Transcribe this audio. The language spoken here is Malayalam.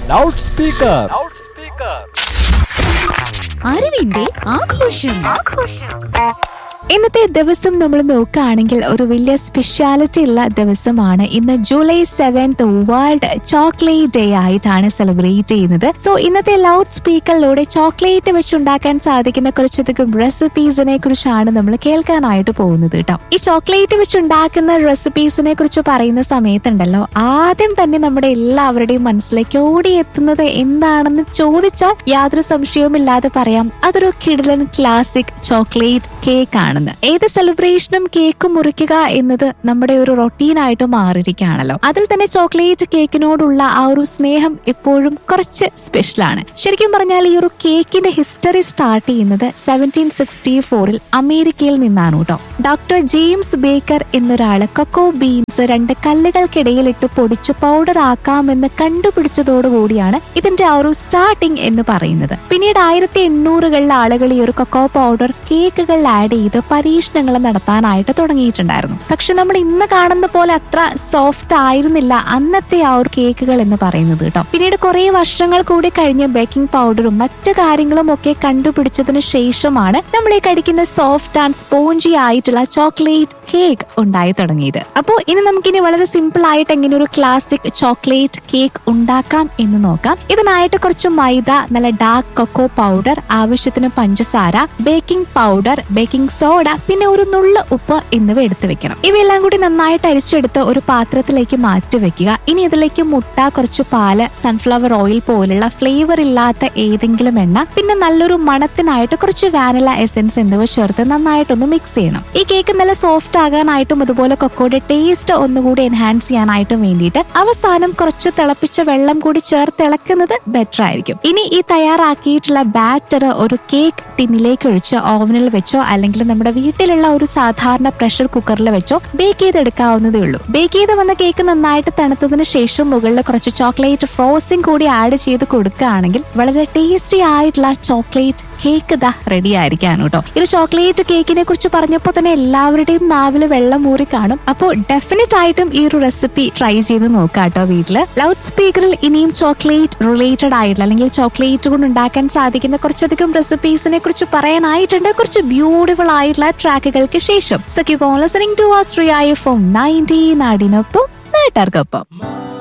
ലൗഡ് സ്പീക്കർ അറിവിന്റെ ആഘോഷം ഇന്നത്തെ ദിവസം നമ്മൾ നോക്കുകയാണെങ്കിൽ ഒരു വലിയ സ്പെഷ്യാലിറ്റി ഉള്ള ദിവസമാണ് ഇന്ന് July seventh world chocolate day ആയിട്ടാണ് സെലിബ്രേറ്റ് ചെയ്യുന്നത് സോ ഇന്നത്തെ ലൗഡ് സ്പീക്കറിലൂടെ ചോക്ലേറ്റ് വെച്ചുണ്ടാക്കാൻ സാധിക്കുന്ന കുറച്ചധികം റെസിപ്പീസിനെ കുറിച്ചാണ് നമ്മൾ കേൾക്കാനായിട്ട് പോകുന്നത് കേട്ടോ ഈ ചോക്ലേറ്റ് വെച്ചുണ്ടാക്കുന്ന റെസിപ്പീസിനെ കുറിച്ച് പറയുന്ന സമയത്തുണ്ടല്ലോ ആദ്യം തന്നെ നമ്മുടെ എല്ലാവരുടെയും മനസ്സിലേക്ക് ഓടിയെത്തുന്നത് എന്താണെന്ന് ചോദിച്ചാൽ യാതൊരു സംശയവുമില്ലാതെ പറയാം അതൊരു കിടലൻ ക്ലാസിക് ചോക്ലേറ്റ് കേക്ക് ആണെന്ന് ഏത് സെലിബ്രേഷനും കേക്ക് മുറിക്കുക എന്നത് നമ്മുടെ ഒരു റൊട്ടീനായിട്ട് മാറിയിരിക്കുകയാണല്ലോ അതിൽ തന്നെ ചോക്ലേറ്റ് കേക്കിനോടുള്ള ആ ഒരു സ്നേഹം എപ്പോഴും കുറച്ച് സ്പെഷ്യൽ ആണ് ശരിക്കും പറഞ്ഞാൽ ഈ ഒരു കേക്കിന്റെ ഹിസ്റ്ററി സ്റ്റാർട്ട് ചെയ്യുന്നത് സെവൻറ്റീൻ സിക്സ്റ്റി ഫോറിൽ അമേരിക്കയിൽ നിന്നാണ് കേട്ടോ ഡോക്ടർ ജെയിംസ് ബേക്കർ എന്നൊരാള് കൊക്കോ ബീൻസ് രണ്ട് കല്ലുകൾക്കിടയിലിട്ട് പൊടിച്ച് പൗഡർ ആക്കാമെന്ന് കണ്ടുപിടിച്ചതോടുകൂടിയാണ് ഇതിന്റെ ആ ഒരു സ്റ്റാർട്ടിംഗ് എന്ന് പറയുന്നത് പിന്നീട് ആയിരത്തി എണ്ണൂറുകളിൽ ആളുകൾ ഈ ഒരു കൊക്കോ പൗഡർ കേക്കുകളിൽ ആഡ് ചെയ്ത് പരീക്ഷണങ്ങൾ നടത്താനായിട്ട് തുടങ്ങിയിട്ടുണ്ടായിരുന്നു പക്ഷെ നമ്മൾ ഇന്ന് കാണുന്ന പോലെ അത്ര സോഫ്റ്റ് ആയിരുന്നില്ല അന്നത്തെ ആ ഒരു കേക്കുകൾ എന്ന് പറയുന്നത് കേട്ടോ പിന്നീട് കുറെ വർഷങ്ങൾ കൂടി കഴിഞ്ഞ് ബേക്കിംഗ് പൗഡറും മറ്റു കാര്യങ്ങളും ഒക്കെ കണ്ടുപിടിച്ചതിന് ശേഷമാണ് നമ്മൾ ഈ കടിക്കുന്ന സോഫ്റ്റ് ആൻഡ് സ്പോഞ്ചി ആയിട്ടുള്ള ചോക്ലേറ്റ് കേക്ക് ഉണ്ടായി തുടങ്ങിയത് അപ്പോൾ ഇനി നമുക്കിനി വളരെ സിമ്പിൾ ആയിട്ട് എങ്ങനെ ഒരു ക്ലാസിക് ചോക്ലേറ്റ് കേക്ക് ഉണ്ടാക്കാം എന്ന് നോക്കാം ഇതിനായിട്ട് കുറച്ച് മൈദ നല്ല ഡാർക്ക് കൊക്കോ പൗഡർ ആവശ്യത്തിന് പഞ്ചസാര ബേക്കിംഗ് പൗഡർ ബേക്കിംഗ് സോഡ പിന്നെ ഒരു നുള്ള് ഉപ്പ് എന്നിവ എടുത്തു വെക്കണം ഇവയെല്ലാം കൂടി നന്നായിട്ട് അരിച്ചെടുത്ത് ഒരു പാത്രത്തിലേക്ക് മാറ്റി വെക്കുക ഇനി ഇതിലേക്ക് മുട്ട കുറച്ച് പാല് സൺഫ്ലവർ ഓയിൽ പോലുള്ള ഫ്ലേവർ ഇല്ലാത്ത ഏതെങ്കിലും എണ്ണ പിന്നെ നല്ലൊരു മണത്തിനായിട്ട് കുറച്ച് വാനില എസെൻസ് എന്നിവ ചേർത്ത് നന്നായിട്ടൊന്ന് മിക്സ് ചെയ്യണം ഈ കേക്ക് നല്ല സോഫ്റ്റ് ആകാനായിട്ടും അതുപോലെ കൊക്കോയുടെ ടേസ്റ്റ് ഒന്നുകൂടി എൻഹാൻസ് ചെയ്യാനായിട്ടും വേണ്ടിയിട്ട് അവസാനം കുറച്ച് തിളപ്പിച്ച വെള്ളം കൂടി ചേർത്ത് ഇളക്കുന്നത് ബെറ്റർ ആയിരിക്കും ഇനി ഈ തയ്യാറാക്കിയിട്ടുള്ള ബാറ്റർ ഒരു കേക്ക് ടിന്നിലേക്ക് ഒഴിച്ച് ഓവനിൽ വെച്ചോ അല്ലെങ്കിൽ നമ്മുടെ വീട്ടിലുള്ള ഒരു സാധാരണ പ്രഷർ കുക്കറിൽ വെച്ചോ ബേക്ക് ചെയ്തെടുക്കാവുന്നതേ ഉള്ളൂ ബേക്ക് ചെയ്ത് വന്ന കേക്ക് നന്നായിട്ട് തണുത്തതിന് ശേഷം മുകളിൽ കുറച്ച് ചോക്ലേറ്റ് ഫ്രോസിംഗ് കൂടി ആഡ് ചെയ്ത് കൊടുക്കുകയാണെങ്കിൽ വളരെ ടേസ്റ്റി ആയിട്ടുള്ള ചോക്ലേറ്റ് കേക്ക് ഇതാ റെഡി ആയിരിക്കാണ് കേട്ടോ ഈ ഒരു ചോക്ലേറ്റ് കേക്കിനെ കുറിച്ച് പറഞ്ഞപ്പോൾ തന്നെ എല്ലാവരുടെയും നാവില് വെള്ളം മൂറി കാണും അപ്പോൾ ഡെഫിനറ്റ് ആയിട്ടും ഈ ഒരു റെസിപ്പി ട്രൈ ചെയ്ത് നോക്കാം കേട്ടോ വീട്ടില് ലൗഡ് സ്പീക്കറിൽ ഇനിയും ചോക്ലേറ്റ് റിലേറ്റഡ് ആയിട്ടുള്ള അല്ലെങ്കിൽ ചോക്ലേറ്റ് കൊണ്ട് ഉണ്ടാക്കാൻ സാധിക്കുന്ന കുറച്ചധികം റെസിപ്പീസിനെ കുറിച്ച് പറയാനായിട്ടുണ്ട് കുറച്ച് ബ്യൂട്ടിഫുൾ ആയിട്ടുള്ള ട്രാക്കുകൾക്ക് ശേഷം so keep on listening to Astria FM ninety നാടിനൊപ്പം നാട്ടുകാർക്കൊപ്പം